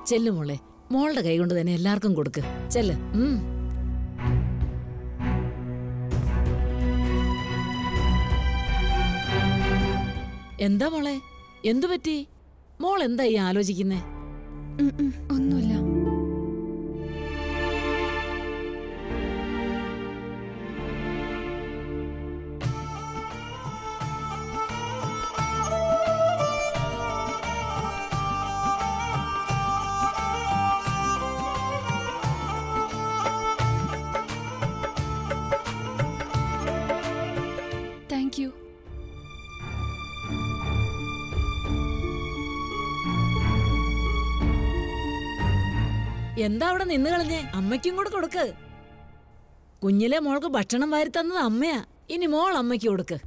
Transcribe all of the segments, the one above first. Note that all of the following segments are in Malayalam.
ചെല്ലു മോളെ മോളുടെ കൈ കൊണ്ട് തന്നെ എല്ലാവർക്കും കൊടുക്ക് ചെല്ല് ഉം. എന്താ മോളെ എന്തു പറ്റി മോൾ എന്താ ഈ ആലോചിക്കുന്നേ ഉം, ഉം, ഒന്നുമില്ല താങ്ക് യു എന്താ അവിടെ നിന്ന് കളഞ്ഞേ അമ്മയ്ക്കും കൂടെ കൊടുക്ക് കുഞ്ഞിലെ മോൾക്ക് ഭക്ഷണം വാരി തന്നത് അമ്മയാ ഇനി മോൾ അമ്മയ്ക്ക് കൊടുക്ക്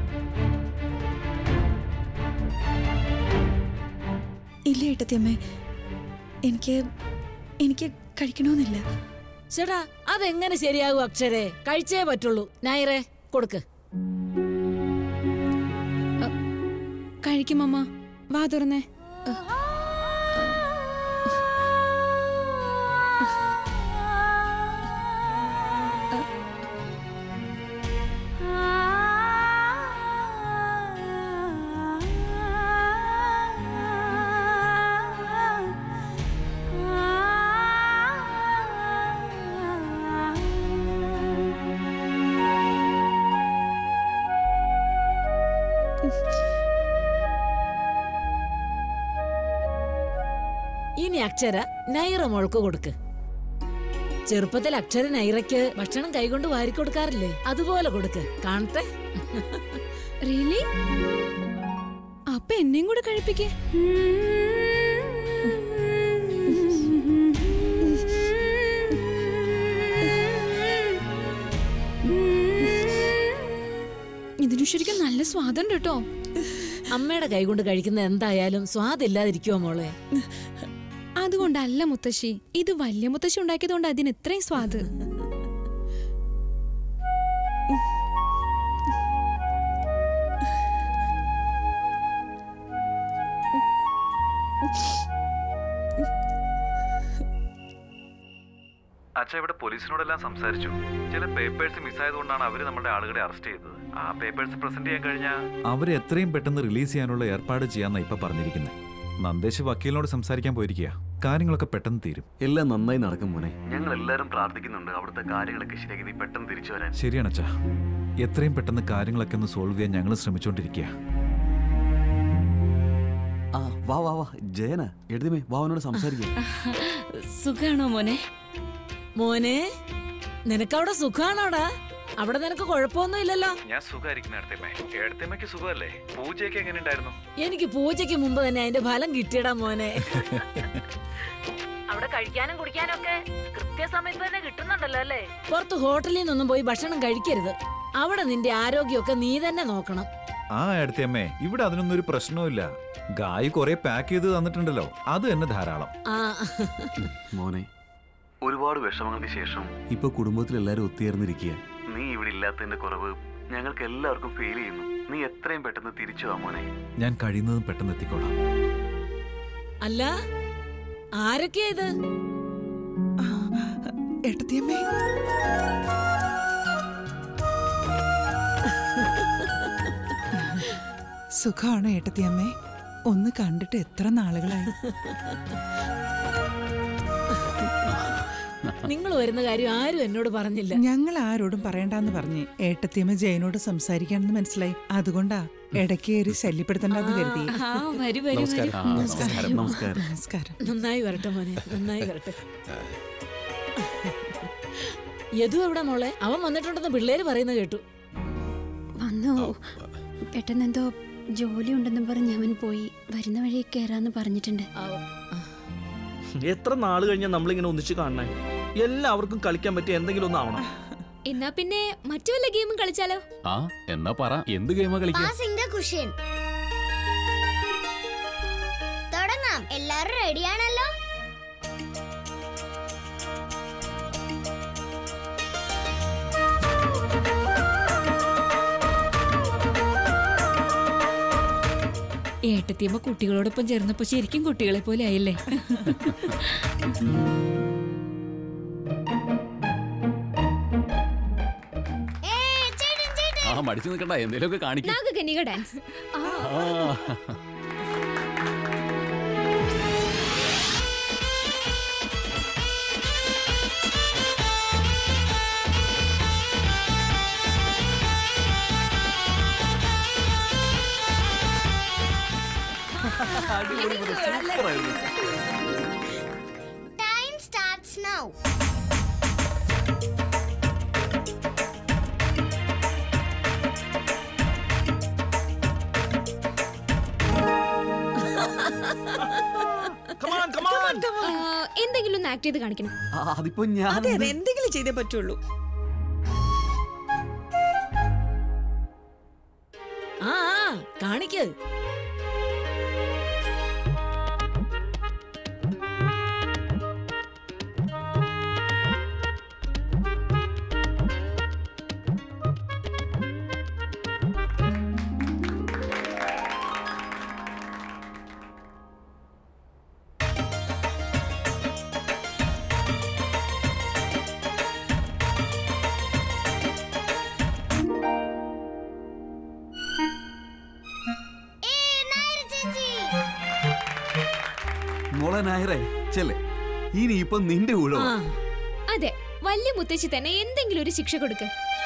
ഇല്ല ഏട്ടത്തിയമ്മേ എനിക്ക് എനിക്ക് കഴിക്കണമെന്നില്ല ചേട്ടാ അതെങ്ങനെ ശരിയാകും അക്ഷരേ കഴിച്ചേ പറ്റുള്ളൂ നായറെ കൊടുക്ക് കഴിക്കും അമ്മ വാ തുറന്നേ ഇനി അക്ഷര നൈറ മോൾക്ക് കൊടുക്ക് ചെറുപ്പത്തിൽ അക്ഷര നൈറയ്ക്ക് ഭക്ഷണം കൈകൊണ്ട് വാരി കൊടുക്കാറില്ലേ അതുപോലെ കൊടുക്ക് കാണട്ടെ റിയലി അപ്പ എന്നെയും കൂടെ കഴിപ്പിക്കേ ഇതിനു ശരിക്കും നല്ല സ്വാദുണ്ട് കേട്ടോ അമ്മയുടെ കൈകൊണ്ട് കഴിക്കുന്ന എന്തായാലും സ്വാദില്ലാതിരിക്കുമോ മോളെ അതുകൊണ്ടല്ല മുത്തശ്ശി ഇത് വലിയ മുത്തശ്ശി ഉണ്ടാക്കിയതുകൊണ്ട് അതിന് ഇത്രയും സ്വാദ് അച്ഛ ഇവിടെ പോലീസിനോടെല്ലാം സംസാരിച്ചു ചില പേപ്പേഴ്സ് മിസ്സായതുകൊണ്ടാണ് അവര് നമ്മുടെ ആളുകളെ അറസ്റ്റ് ചെയ്തത് ആ പേപ്പേഴ്സ് പ്രസന്റ് ചെയ്യാൻ കഴിഞ്ഞാൽ അവരെ എത്രയും പെട്ടെന്ന് റിലീസ് ചെയ്യാനുള്ള ഏർപ്പാട് ചെയ്യാന്നാ ഇപ്പൊ പറഞ്ഞിരിക്കുന്നത് നന്ദേശ് വക്കീലിനോട് സംസാരിക്കാൻ പോയിരിക്കുക കാര്യങ്ങളൊക്കെ പെട്ടെന്ന് തീരും എല്ലാം നന്നായി നടക്കും മോനെ ഞങ്ങൾ എല്ലാവരും പ്രാർത്ഥിക്കുന്നുണ്ട് അവിടുത്തെ കാര്യങ്ങളൊക്കെ ശരിയാക്കി നീ പെട്ടെന്ന് തിരിച്ചു വരാൻ ശരിയാണ് അച്ഛാ എത്രയും പെട്ടെന്ന് കാര്യങ്ങളൊക്കെ ഒന്ന് സോൾവ് ചെയ്യാൻ ഞങ്ങൾ ശ്രമിച്ചുകൊണ്ടിരിക്കുക ആ വാ വാ വാ ജയന എഴുതിമേ വാ അവനോട് സംസാരിക്കാം സുഖാണോ മോനെ മോനെ നിനക്കവിടെ സുഖാണോടാ അവിടെ നിനക്ക് കുഴപ്പമൊന്നും ഇല്ലല്ലോ ഞാൻ സുഖമായിരിക്കുന്ന അടുത്തമ്മ എടുത്തമ്മയ്ക്ക് സുഖമല്ലേ പൂജയൊക്കെ എങ്ങനെ ഉണ്ടായിരുന്നു എനിക്ക് പൂജയ്ക്ക് മുമ്പ് തന്നെ അതിന്റെ ഫലം കിട്ടിയടാ മോനെ അവിടെ കഴിക്കാനും കുടിക്കാനും ഒക്കെ കൃത്യസമയത്ത് തന്നെ കിട്ടുന്നുണ്ടല്ലോ അല്ലേ പുറത്ത് ഹോട്ടലിൽ നിന്നൊന്നും പോയി ഭക്ഷണം കഴിക്കരുത് അവിടെ നിന്റെ ആരോഗ്യമൊക്കെ നീ തന്നെ നോക്കണം ആ അടുത്തമ്മേ ഇവിടെ അതിനൊന്നും ഒരു പ്രശ്നവുമില്ല ഗായ് കുറെ പാക്ക് ചെയ്ത് തന്നിട്ടുണ്ടല്ലോ അത് തന്നെ ധാരാളം ആ മോനെ ഒരുപാട് വിഷമങ്ങൾക്ക് ശേഷം ഇപ്പൊ കുടുംബത്തിൽ എല്ലാരും ഒത്തുചേർന്നിരിക്കുക നീ ഇവിടെ ഇല്ലാത്തതിന്റെ കുറവ് ഞങ്ങൾക്ക് എല്ലാവർക്കും ഫീൽ ചെയ്യുന്നു നീ എത്രയും പെട്ടെന്ന് തിരിച്ചു വാ മോനെ ഞാൻ കഴിയുന്നതും പെട്ടെന്ന് എത്തിക്കോളാം അല്ല ആരൊക്കെയാ ഇത് ഏട്ടത്തിയമ്മേ സുഖാണോ ഏട്ടത്തിയമ്മേ ഒന്ന് കണ്ടിട്ട് എത്ര നാളുകളായി നിങ്ങൾ വരുന്ന കാര്യം ആരും എന്നോട് പറഞ്ഞില്ല ഞങ്ങൾ ആരോടും പറയണ്ടെന്ന് പറഞ്ഞ് ഏട്ടത്തിയമ്മ ജയനോട് സംസാരിക്കാണെന്ന് മനസ്സിലായി അതുകൊണ്ടാ ഇടയ്ക്ക് ഒരു ശല്യപ്പെടുത്തണ്ടെന്ന് കരുതി ആ വരൂ വരൂ വരൂ നമസ്കാരം നമസ്കാരം നമസ്കാരം നന്നായി വരട്ടെ മോനെ നന്നായി വരട്ടെ യദു എവിടെ മോളെ അവൻ വന്നിട്ടുണ്ടെന്ന് പിള്ളേര് പറയുന്ന കേട്ടു വന്നു പെട്ടെന്ന് എന്തോ ജോലി ഉണ്ടെന്നും പറഞ്ഞ് അവൻ പോയി വരുന്ന വഴി കയറാന്ന് പറഞ്ഞിട്ടുണ്ട് ആ, എത്ര നാള് കഴിഞ്ഞാൽ നമ്മളിങ്ങനെ ഒന്നിച്ച് കാണണേ എല്ലാവർക്കും കളിക്കാൻ പറ്റിയ എന്തെങ്കിലും ഒന്ന് ആവണം എന്നാ പിന്നെ മറ്റു വല്ല ഗെയിമും കളിച്ചാലോ ആ എന്നാ പറ എന്ത് ഗെയിമാ കളിക്കുക പാസിംഗ് ദ കുഷ്യൻ തുടങ്ങാം എല്ലാരും റെഡിയാണല്ലോ ഏട്ടത്തിയമ്മ കുട്ടികളോടൊപ്പം ചേർന്നപ്പോ ശരിക്കും കുട്ടികളെ പോലെ ആയില്ലേ ഏയ്, ചേട്ടൻ, ചേട്ടൻ. ആ മടിച്ചു നിൽക്കണ്ട എന്തേലുമൊക്കെ കാണിക്കും നാഗകന്യക dance Time starts now. Come on, come on. എന്തെങ്കിലും ഒന്ന് ആക്ട് ചെയ്ത് കാണിക്കണം ആ, അതിപ്പോ ഞാൻ അതെ അതെ എന്തെങ്കിലും ചെയ്തേ പറ്റുള്ളൂ ആ ആ, കാണിക്ക് ഏയ്, നായർ ചേച്ചി. മോളെ നായരെ ചെല്ലേ ഇനി ഇപ്പൊ നിന്റെ ആ ഊഴമാ അതെ വലിയ മുത്തശ്ശി തന്നെ എന്തെങ്കിലും ഒരു ശിക്ഷ കൊടുക്ക്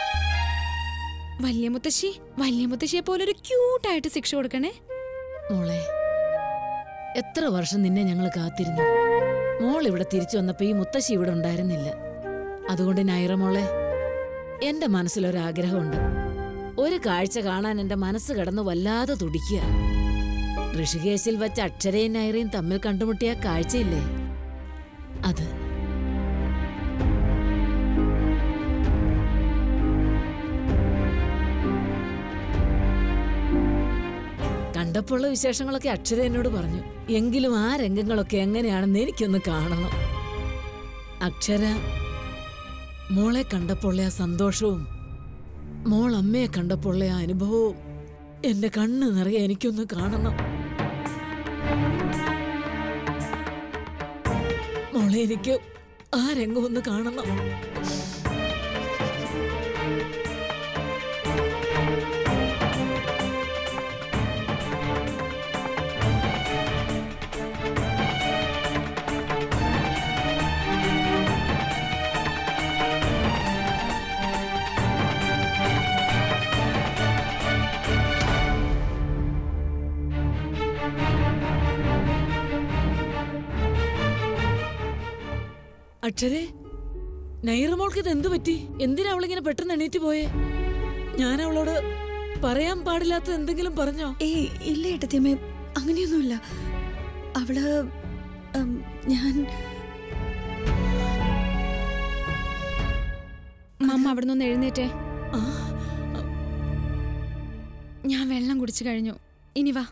വലിയ മുത്തശ്ശി വലിയ മുത്തശ്ശിയെ പോലെ ഒരു ക്യൂട്ടായിട്ട് ശിക്ഷ കൊടുക്കണേ മോളെ എത്ര വർഷം നിന്നെ ഞങ്ങൾ കാത്തിരുന്നു മോൾ ഇവിടെ തിരിച്ചു വന്നപ്പോ ഈ മുത്തശ്ശി ഇവിടെ ഉണ്ടായിരുന്നില്ല അതുകൊണ്ട് നൈറ മോളെ എന്റെ മനസ്സിലൊരാഗ്രഹമുണ്ട് ഒരു കാഴ്ച കാണാൻ എന്റെ മനസ്സ് കിടന്ന് വല്ലാതെ തുടിക്കുക ഋഷികേശിൽ വെച്ച് അക്ഷരയും നൈറയും തമ്മിൽ കണ്ടുമുട്ടിയ ആ കാഴ്ചയില്ലേ അത് കണ്ടപ്പോഴുള്ള വിശേഷങ്ങളൊക്കെ അക്ഷര എന്നോട് പറഞ്ഞു എങ്കിലും ആ രംഗങ്ങളൊക്കെ എങ്ങനെയാണെന്ന് എനിക്കൊന്ന് കാണണം അക്ഷര മോളെ കണ്ടപ്പോഴുള്ള ആ സന്തോഷവും മോൾ അമ്മയെ കണ്ടപ്പോഴുള്ള ആ അനുഭവവും എന്റെ കണ്ണ് നിറയെ എനിക്കൊന്ന് കാണണം മോളെ എനിക്ക് ആ രംഗം ഒന്ന് കാണണം അക്ഷരേ നൈറമോൾക്ക് ഇത് എന്തു പറ്റി എന്തിനാ അവളിങ്ങനെ പെട്ടെന്ന് എണീറ്റ് പോയേ ഞാൻ അവളോട് പറയാൻ പാടില്ലാത്ത എന്തെങ്കിലും പറഞ്ഞോ ഏയ് ഇല്ല ഏട്ടത്തിയമ്മേ അങ്ങനെയൊന്നുമില്ല അവള് ഉം, ഞാൻ മമ്മ അവിടെ നിന്ന് എഴുന്നേറ്റേ ആ, ഞാൻ വെള്ളം കുടിച്ചു കഴിഞ്ഞു ഇനി വാ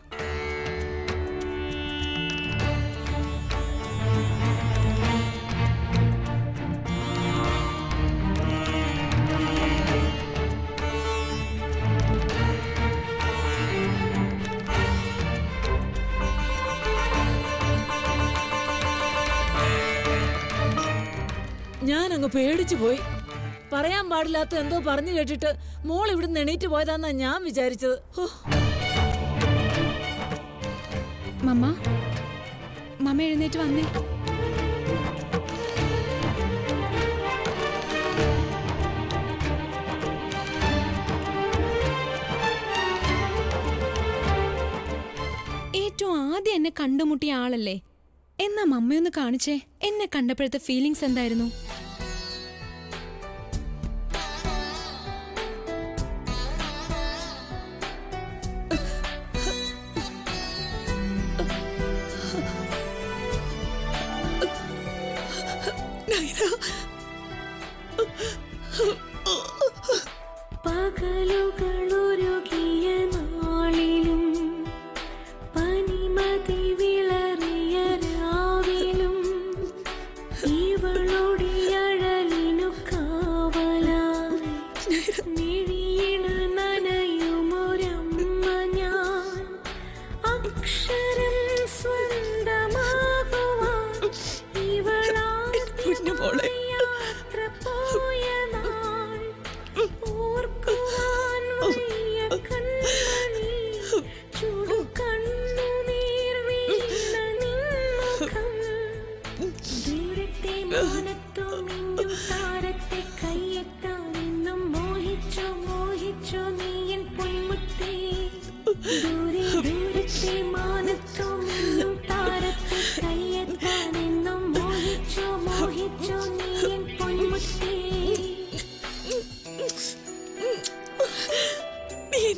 ഞാൻ അങ്ങ് പേടിച്ചു പോയി പറയാൻ പാടില്ലാത്ത എന്തോ പറഞ്ഞു കേട്ടിട്ട് മോൾ ഇവിടുന്ന് എണീറ്റ് പോയതാന്നാ ഞാൻ വിചാരിച്ചത് ഹോ, മമ്മ മമ്മ എഴുന്നേറ്റ് വന്നേ ഏറ്റവും ആദ്യം എന്നെ കണ്ടുമുട്ടിയ ആളല്ലേ എന്നാ മമ്മയൊന്ന് കാണിച്ചേ എന്നെ കണ്ടപ്പോഴത്തെ ഫീലിങ്സ് എന്തായിരുന്നു പകലുകളൊരുകിയ നാളിലും പനിമതി വിളറിയ രാവിലും ഇവളുടെ അഴലിനു കാവലായി മിഴിയിണ നനയുമൊരമ്മ ഞാൻ അക്ഷ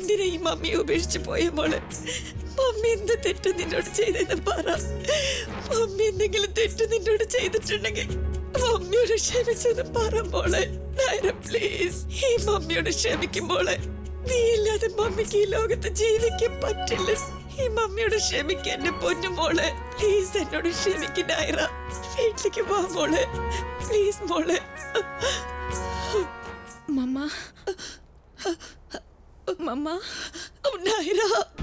എന്തിനാ ഈ മമ്മിയെ ഉപേക്ഷിച്ച് പോയ മോളെ മമ്മി എന്ത് തെറ്റ് നിന്നോട് ചെയ്തെന്ന് പറ മമ്മി എന്തെങ്കിലും തെറ്റ് നിന്നോട് ചെയ്തിട്ടുണ്ടെങ്കിൽ മമ്മിയോട് ക്ഷമിച്ചെന്ന് പറ മോളെ നായര പ്ലീസ് ഈ മമ്മിയോട് ക്ഷമിക്കും മോളെ നീ ഇല്ലാതെ മമ്മിക്ക് ഈ ലോകത്ത് ജീവിക്കാൻ പറ്റില്ല ഈ മമ്മിയോട് ക്ഷമിക്കാൻ എന്റെ പൊന്നു മോളെ പ്ലീസ് എന്നോട് ക്ഷമിക്കും നായറ വീട്ടിലേക്ക് വാ മോളെ പ്ലീസ് മോളെ മമ്മ മമ്മ നായര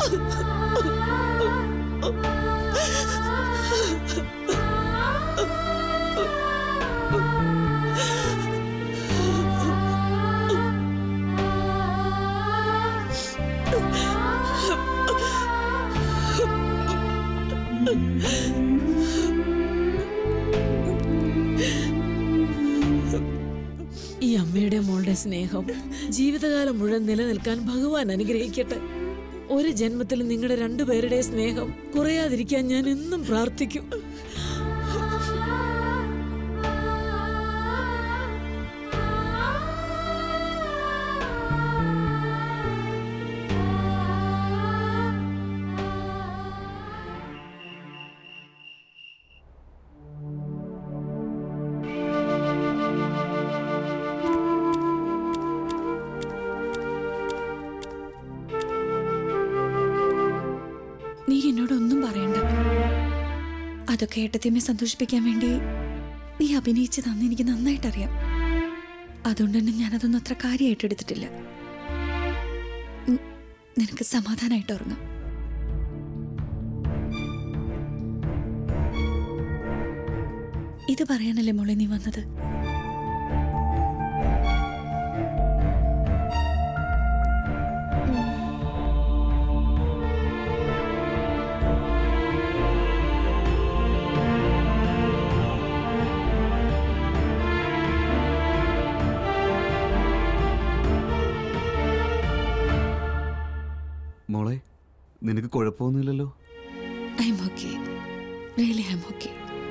ഈ അമ്മയുടെ മോളുടെ സ്നേഹം ജീവിതകാലം മുഴുവൻ നിലനിൽക്കാൻ ഭഗവാൻ അനുഗ്രഹിക്കട്ടെ ഒരു ജന്മത്തിൽ നിങ്ങളുടെ രണ്ടുപേരുടെ സ്നേഹം കുറയാതിരിക്കാൻ ഞാൻ എന്നും പ്രാർത്ഥിക്കും നീ എന്നോടൊന്നും പറയണ്ട അതൊക്കെ ഏട്ടത്തിയമ്മയെ സന്തോഷിപ്പിക്കാൻ വേണ്ടി നീ അഭിനയിച്ചതാന്ന് എനിക്ക് നന്നായിട്ടറിയാം അതുകൊണ്ട് തന്നെ ഞാനതൊന്നും അത്ര കാര്യമായിട്ട് എടുത്തിട്ടില്ല ഉം, നിനക്ക് സമാധാനമായിട്ട് ഉറങ്ങാം ഇത് പറയാനല്ലേ മോളെ നീ വന്നത് മോളെ നിനക്ക് കുഴപ്പമൊന്നുമില്ലല്ലോ I'm okay really I'm okay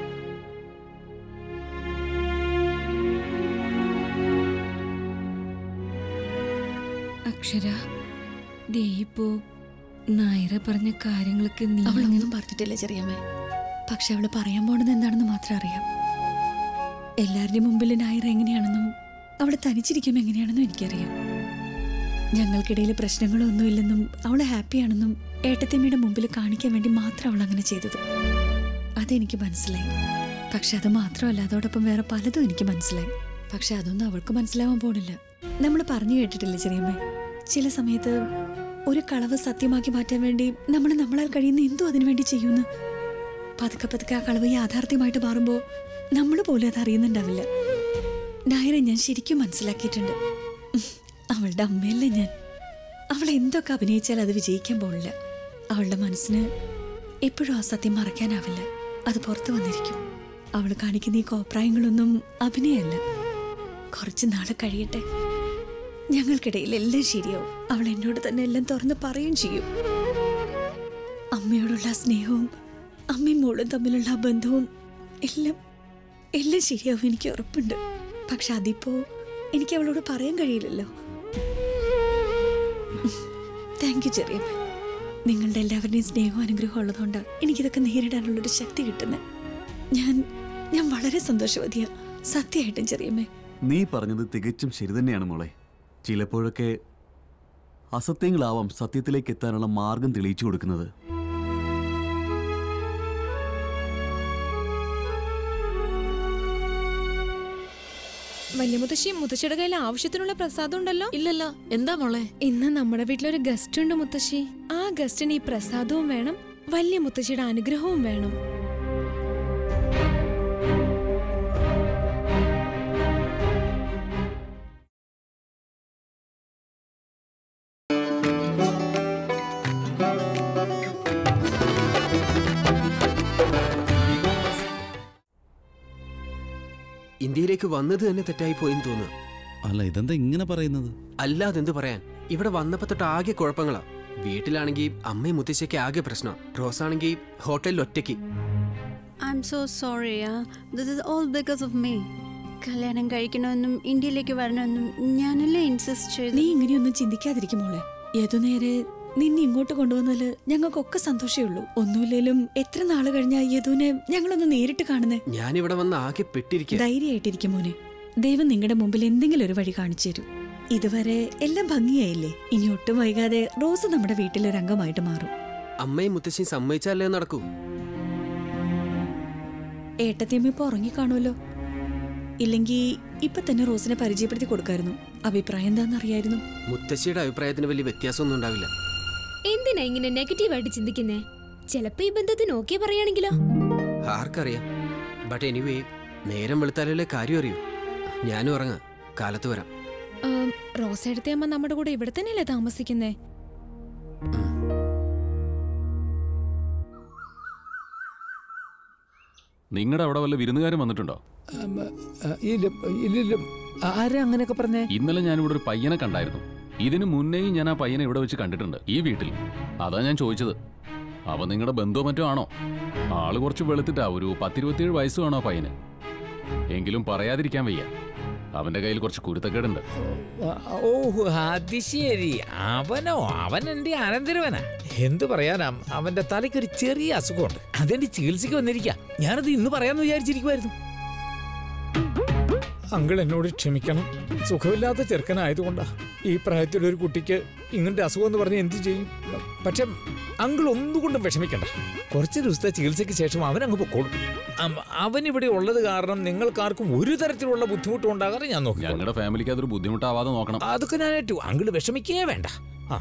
Akshara ദേ ഇപ്പോ നായര പറഞ്ഞ കാര്യങ്ങളൊക്കെ നീ അവളൊന്നും പറഞ്ഞിട്ടില്ല ചെറിയമ്മേ പക്ഷെ അവള് പറയാൻ പോണത് എന്താണെന്ന് മാത്രം അറിയാം എല്ലാവരുടെയും മുമ്പിൽ നായർ എങ്ങനെയാണെന്നും അവള് തനിച്ചിരിക്കുമ്പോൾ എങ്ങനെയാണെന്നും എനിക്കറിയാം ഞങ്ങൾക്കിടയിൽ പ്രശ്നങ്ങളൊന്നുമില്ലെന്നും അവള് ഹാപ്പിയാണെന്നും ഏട്ടത്തിയമ്മയുടെ മുമ്പിൽ കാണിക്കാൻ വേണ്ടി മാത്രം അവൾ അങ്ങനെ ചെയ്തത് അതെനിക്ക് മനസ്സിലായി പക്ഷെ അത് മാത്രമല്ല അതോടൊപ്പം വേറെ പലതും എനിക്ക് മനസ്സിലായി പക്ഷെ അതൊന്നും അവൾക്ക് മനസ്സിലാവാൻ പോണില്ല നമ്മൾ പറഞ്ഞു കേട്ടിട്ടില്ലേ ചെറിയമ്മേ ചില സമയത്ത് ഒരു കളവ് സത്യമാക്കി മാറ്റാൻ വേണ്ടി നമ്മൾ നമ്മളാൽ കഴിയുന്ന എന്തോ അതിനു വേണ്ടി ചെയ്യുന്നു പതുക്കെ പതുക്കെ ആ കളവ് യാഥാർത്ഥ്യമായിട്ട് മാറുമ്പോൾ നമ്മൾ പോലും അത് അറിയുന്നുണ്ടാവില്ല നായരെ ഞാൻ ശരിക്കും മനസ്സിലാക്കിയിട്ടുണ്ട് ഉം, അവളുടെ അമ്മയല്ലേ ഞാൻ അവൾ എന്തൊക്കെ അഭിനയിച്ചാൽ അത് വിജയിക്കാൻ പോണില്ല അവളുടെ മനസ്സിന് എപ്പോഴും ആ സത്യം മറക്കാനാവില്ല അത് പുറത്തു വന്നിരിക്കും അവൾ കാണിക്കുന്ന ഈ കോപ്രായങ്ങളൊന്നും അഭിനയമല്ല കുറച്ച് നാള് കഴിയട്ടെ ഞങ്ങൾക്കിടയിൽ എല്ലാം ശരിയാവും അവൾ എന്നോട് തന്നെ എല്ലാം തുറന്ന് പറയുകയും ചെയ്യും അമ്മയോടുള്ള ആ സ്നേഹവും അമ്മയും മോളും തമ്മിലുള്ള ആ ബന്ധവും എല്ലാം എല്ലാം ശരിയാവും എനിക്ക് ഉറപ്പുണ്ട് പക്ഷെ അതിപ്പോ എനിക്ക് അവളോട് പറയാൻ കഴിയില്ലല്ലോ താങ്ക് യു ചെറിയ നിങ്ങളുടെ എല്ലാവരുടെയും സ്നേഹവും അനുഗ്രഹവും ഉള്ളതുകൊണ്ടാണ് എനിക്കിതൊക്കെ നേരിടാനുള്ളൊരു ശക്തി കിട്ടുന്നത് ഞാൻ ഞാൻ വളരെ സന്തോഷവതിയാ സത്യമായിട്ടും ചെറിയമ്മേ നീ പറഞ്ഞത് തികച്ചും ശരി തന്നെയാണ് മോളെ ചിലപ്പോഴൊക്കെ അസത്യങ്ങളാവാം സത്യത്തിലേക്ക് എത്താനുള്ള മാർഗം തെളിയിച്ചു കൊടുക്കുന്നത് വലിയ മുത്തശ്ശി മുത്തശ്ശിയുടെ കയ്യിൽ ആവശ്യത്തിനുള്ള പ്രസാദം ഉണ്ടല്ലോ ഇല്ലല്ലോ എന്താ മോളെ ഇന്ന് നമ്മുടെ വീട്ടിലൊരു ഗസ്റ്റ് ഉണ്ട് മുത്തശ്ശി ആ ഗസ്റ്റിന് ഈ പ്രസാദവും വേണം വലിയ മുത്തശ്ശിയുടെ അനുഗ്രഹവും വേണം ഇന്ത്യയിലേക്ക് വന്നത് തന്നെ തെറ്റായി പോയെന്ന് തോന്നുന്നു അല്ല ഇതെന്താ ഇങ്ങനെ പറയുന്നത് അല്ല അതെന്ത് പറയാൻ ഇവിടെ വന്നപ്പോ തൊട്ട് ആകെ കുഴപ്പങ്ങളാ വീട്ടിലാണെങ്കിൽ അമ്മയും മുത്തശ്ശിയൊക്കെ ആകെ പ്രശ്നം റോസാണെങ്കിൽ ഹോട്ടലിൽ ഒറ്റയ്ക്ക് I'm so sorry this is all because of me കല്യാണം കഴിക്കണമെന്നും ഇന്ത്യയിലേക്ക് വരണമെന്നും ഞാനല്ലേ ഇൻസിസ്റ്റ് ചെയ്തു നീ ഇങ്ങനെയൊന്നും ചിന്തിക്കാതിരിക്കും മോളെ യദുനേരെ നിന്നെ ഇങ്ങോട്ട് കൊണ്ടുവന്നതില് ഞങ്ങൾക്കൊക്കെ സന്തോഷമേ ഉള്ളൂ ഒന്നുമില്ലേലും എത്ര നാള് കഴിഞ്ഞാ യദുവിനെ ഞങ്ങളൊന്ന് നേരിട്ട് കാണുന്നേ ഞാനിവിടെ വന്ന് ആകെ പെട്ടിരിക്കുക ധൈര്യമായിട്ടിരിക്കും മോനെ ദൈവം നിങ്ങളുടെ മുമ്പിൽ എന്തെങ്കിലും ഒരു വഴി കാണിച്ചു തരും ഇതുവരെ എല്ലാം ഭംഗിയായില്ലേ ഇനി ഒട്ടും വൈകാതെ റോസ് നമ്മുടെ വീട്ടിലെ ഒരു അംഗമായിട്ട് മാറും അമ്മയും മുത്തശ്ശിയും സമ്മതിച്ചാലേ നടക്കൂ ഏട്ടത്തിയമ്മ ഇപ്പൊ ഉറങ്ങിക്കാണുമല്ലോ ഇല്ലെങ്കിൽ ഇപ്പൊ തന്നെ റോസിനെ പരിചയപ്പെടുത്തി കൊടുക്കായിരുന്നു അഭിപ്രായം എന്താണെന്നറിയായിരുന്നു മുത്തശ്ശിയുടെ അഭിപ്രായത്തിന് വലിയ വ്യത്യാസമൊന്നും ഉണ്ടാവില്ല എന്തിനാ ഇങ്ങനെ നെഗറ്റീവായിട്ട് ചിന്തിക്കുന്നേ ചിലപ്പോ ഈ ബന്ധത്തിന് ഓക്കെ പറയുകയാണെങ്കിലോ ആർക്കറിയാം ബട്ട് എനിവേ നേരം വെളുത്താലല്ലേ കാര്യം അറിയൂ ഞാനും ഇറങ്ങാം കാലത്ത് വരാം ആം, റോസയുടെ അമ്മ നമ്മുടെ കൂടെ ഇവിടെ തന്നെയല്ലേ താമസിക്കുന്നേ നിങ്ങളുടെ അവിടെ വല്ല വിരുന്നുകാരും വന്നിട്ടുണ്ടോ ഇല്ല ഇല്ലില്ല ആരാ അങ്ങനെയൊക്കെ പറഞ്ഞേ ഇന്നലെ ഞാൻ ഇവിടെ ഒരു പയ്യനെ കണ്ടായിരുന്നു ഇതിനു മുന്നേയും ഞാൻ ആ പയ്യനെ ഇവിടെ വെച്ച് കണ്ടിട്ടുണ്ട് ഈ വീട്ടിൽ അതാ ഞാൻ ചോദിച്ചത് അവ നിങ്ങളുടെ ബന്ധുവോ മറ്റോ ആണോ ആള് കുറച്ച് വെളുത്തിട്ടാ ഒരു പത്തിരുപത്തിയേഴ് വയസ്സ് കാണോ ആ പയ്യന് എങ്കിലും പറയാതിരിക്കാൻ വയ്യ അവന്റെ കയ്യിൽ കുറച്ച് കുരുത്തക്കേടുണ്ട് ഓ അത് ശരി അവനോ അവൻ എന്റെ അനന്തരവനാ എന്തു പറയാനാ അവന്റെ തലയ്ക്ക് ഒരു ചെറിയ അസുഖമുണ്ട് അതെന്റെ ചികിത്സയ്ക്ക് വന്നിരിക്കുക ഞാനത് ഇന്ന് പറയാന്ന് വിചാരിച്ചിരിക്കുമായിരുന്നു അങ്കിൾ എന്നോട് ക്ഷമിക്കണം സുഖമില്ലാത്ത ചെറുക്കനായതുകൊണ്ടാ ഈ പ്രായത്തിലൊരു കുട്ടിക്ക് ഇങ്ങനത്തെ അസുഖം എന്ന് പറഞ്ഞ് എന്ത് ചെയ്യും പക്ഷെ അങ്കിൾ ഒന്നുകൊണ്ടും വിഷമിക്കണ്ട കുറച്ച് ദിവസത്തെ ചികിത്സയ്ക്ക് ശേഷം അവൻ അങ്ങ് പൊക്കോളും അം- അവൻ ഇവിടെ ഉള്ളത് കാരണം നിങ്ങൾക്കാർക്കും ഒരു തരത്തിലുള്ള ബുദ്ധിമുട്ടും ഉണ്ടാകാതെ ഞാൻ നോക്കി ഞങ്ങളുടെ ഫാമിലിക്ക് അതൊരു ബുദ്ധിമുട്ടാവാതെ നോക്കണം അതൊക്കെ ഞാൻ ഏറ്റു അങ്കിള് വിഷമിക്കേ വേണ്ട ആ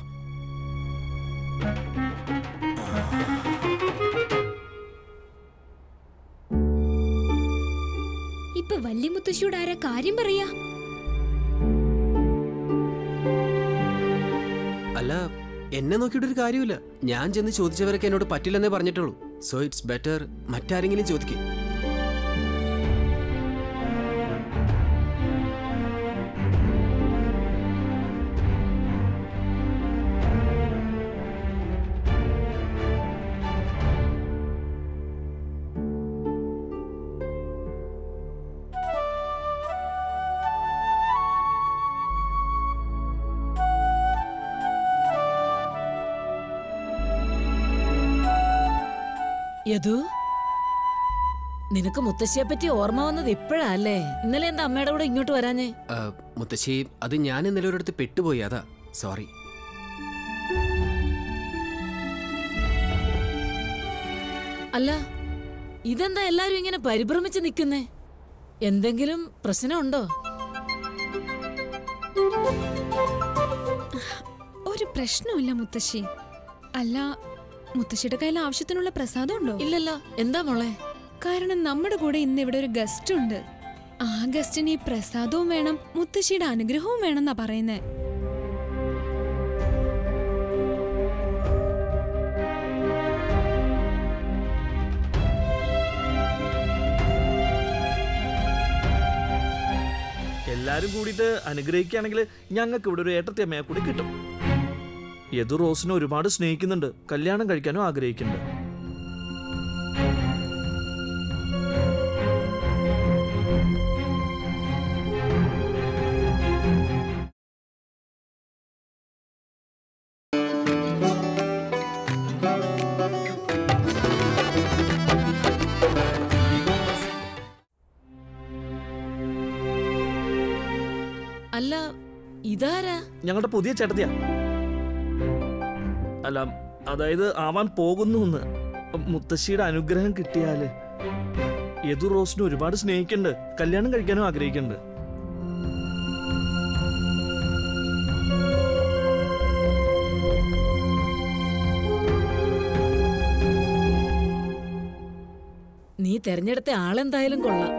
ഇപ്പൊ വല്യ മുത്തശ്ശിയോട് ആരാ കാര്യം പറയാ അല്ല എന്നെ നോക്കിയിട്ടൊരു കാര്യമില്ല ഞാൻ ചെന്ന് ചോദിച്ചവരൊക്കെ എന്നോട് പറ്റില്ലെന്നേ പറഞ്ഞിട്ടുള്ളൂ സോ ഇറ്റ്സ് ബെറ്റർ മറ്റാരെങ്കിലും ചോദിക്കും യദു നിനക്ക് മുത്തശ്ശിയെ പറ്റി ഓർമ്മ വന്നത് ഇപ്പോഴാ അല്ലേ ഇന്നലെ എന്താ അമ്മയുടെ കൂടെ ഇങ്ങോട്ട് വരാഞ്ഞേ ആ, മുത്തശ്ശി അത് ഞാൻ ഇന്നലെ ഒരിടത്ത് പെട്ടുപോയി അതാ സോറി അല്ല ഇതെന്താ എല്ലാരും ഇങ്ങനെ പരിഭ്രമിച്ച് നിൽക്കുന്നേ എന്തെങ്കിലും പ്രശ്നമുണ്ടോ ഒരു പ്രശ്നമില്ല മുത്തശ്ശി അല്ല മുത്തശ്ശിയുടെ കയ്യിൽ ആവശ്യത്തിനുള്ള പ്രസാദം ഉണ്ടോ ഇല്ലല്ലോ എന്താ മോളെ കാരണം നമ്മുടെ കൂടെ ഇന്ന് ഇവിടെ ഒരു ഗസ്റ്റ് ഉണ്ട് ആ ഗസ്റ്റിന് ഈ പ്രസാദവും വേണം മുത്തശ്ശിയുടെ അനുഗ്രഹവും വേണമെന്നാ പറയുന്നേ എല്ലാരും കൂടിയിട്ട് അനുഗ്രഹിക്കുകയാണെങ്കിൽ ഞങ്ങൾക്ക് ഇവിടെ ഒരു ഏട്ടത്തി അമ്മയെ കൂടി കിട്ടും യദു റോസിനെ ഒരുപാട് സ്നേഹിക്കുന്നുണ്ട് കല്യാണം കഴിക്കാനും ആഗ്രഹിക്കുന്നുണ്ട് അല്ല ഇതാരാ ഞങ്ങളുടെ പുതിയ ചേട്ടത്തിയാ അല്ല അതായത് ആവാൻ പോകുന്നു എന്ന് മുത്തശ്ശിയുടെ അനുഗ്രഹം കിട്ടിയാല് യദു റോസിനെ ഒരുപാട് സ്നേഹിക്കുന്നുണ്ട് കല്യാണം കഴിക്കാനും ആഗ്രഹിക്കുന്നുണ്ട് നീ തെരഞ്ഞെടുത്ത ആളെന്തായാലും കൊള്ളാം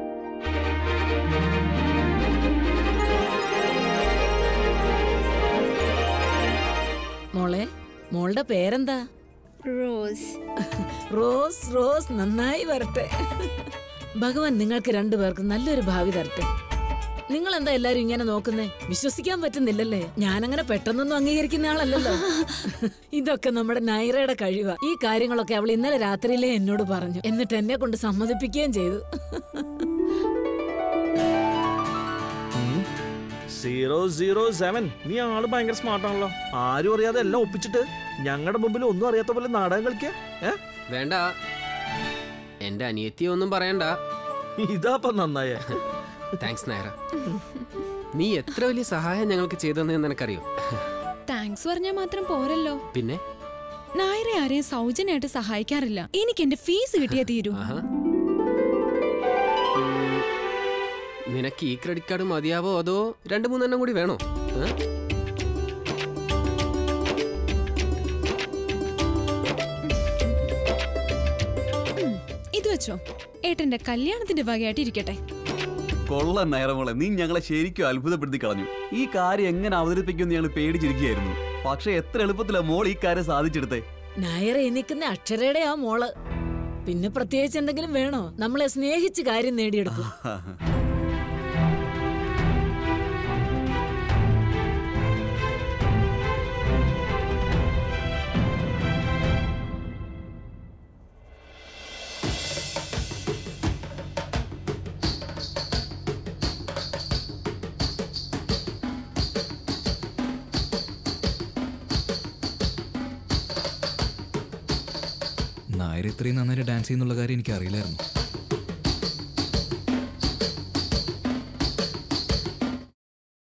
മോളെ മോളുടെ പേരെന്താ റോസ് റോസ് റോസ് നന്നായി വരട്ടെ ഭഗവാൻ നിങ്ങൾക്ക് രണ്ടുപേർക്കും നല്ലൊരു ഭാവി തരട്ടെ നിങ്ങൾ എന്താ എല്ലാരും ഇങ്ങനെ നോക്കുന്നേ വിശ്വസിക്കാൻ പറ്റുന്നില്ലല്ലേ ഞാനങ്ങനെ പെട്ടെന്നൊന്നും അംഗീകരിക്കുന്ന ആളല്ലല്ലോ ഇതൊക്കെ നമ്മുടെ നൈറയുടെ കഴിവാ ഈ കാര്യങ്ങളൊക്കെ അവൾ ഇന്നലെ രാത്രിയിലേ എന്നോട് പറഞ്ഞു എന്നിട്ട് എന്നെ കൊണ്ട് സമ്മതിപ്പിക്കുകയും ചെയ്തു സീറോ സീറോ സെവൻ നീ ആള് ഭയങ്കര സ്മാർട്ടാണല്ലോ ആരും അറിയാതെ എല്ലാം ഒപ്പിച്ചിട്ട് ഞങ്ങളുടെ മുമ്പിൽ ഒന്നും അറിയാത്ത പോലെ നാടകം കളിക്കുക ഏ വേണ്ട എന്റെ അനിയത്തിയെ ഒന്നും പറയണ്ട ഇതാപ്പ നന്നായേ താങ്ക്സ് നായര നീ എത്ര വലിയ സഹായം ഞങ്ങൾക്ക് ചെയ്തെന്ന് നിനക്കറിയോ താങ്ക്സ് പറഞ്ഞാൽ മാത്രം പോരല്ലോ പിന്നെ നായരെ ആരെയും സൗജന്യമായിട്ട് സഹായിക്കാറില്ല എനിക്ക് എന്റെ ഫീസ് കിട്ടിയേ തീരൂ ആഹാ. ഉം, നിനക്ക് ഈ ക്രെഡിറ്റ് കാർഡ് മതിയാവോ അതോ രണ്ട് മൂന്നെണ്ണം കൂടി വേണോ ഏ? ഇത് വെച്ചോ ഏട്ടന്റെ കല്യാണത്തിന്റെ വകയായിട്ട് ഇരിക്കട്ടെ കൊള്ളൻ നയറമോളെ നീ ഞങ്ങളെ ശരിക്കും അത്ഭുതപ്പെടുത്തി കളഞ്ഞു ഈ കാര്യം എങ്ങനെ അവതരിപ്പിക്കുമെന്ന് ഞങ്ങൾ പേടിച്ചിരിക്കുകയായിരുന്നു പക്ഷെ എത്ര എളുപ്പത്തിലാ മോൾ ഈ കാര്യം സാധിച്ചെടുത്തേ നായരെ ഈ നിൽക്കുന്ന അക്ഷരയുടെ ആ മോള് പിന്നെ പ്രത്യേകിച്ച് എന്തെങ്കിലും വേണോ നമ്മളെ സ്നേഹിച്ച് കാര്യം നേടിയെടുക്കും നായർ ഇത്രയും നന്നായിട്ട് ഡാൻസ് ചെയ്യുന്നുള്ള കാര്യം എനിക്ക് അറിയില്ലായിരുന്നു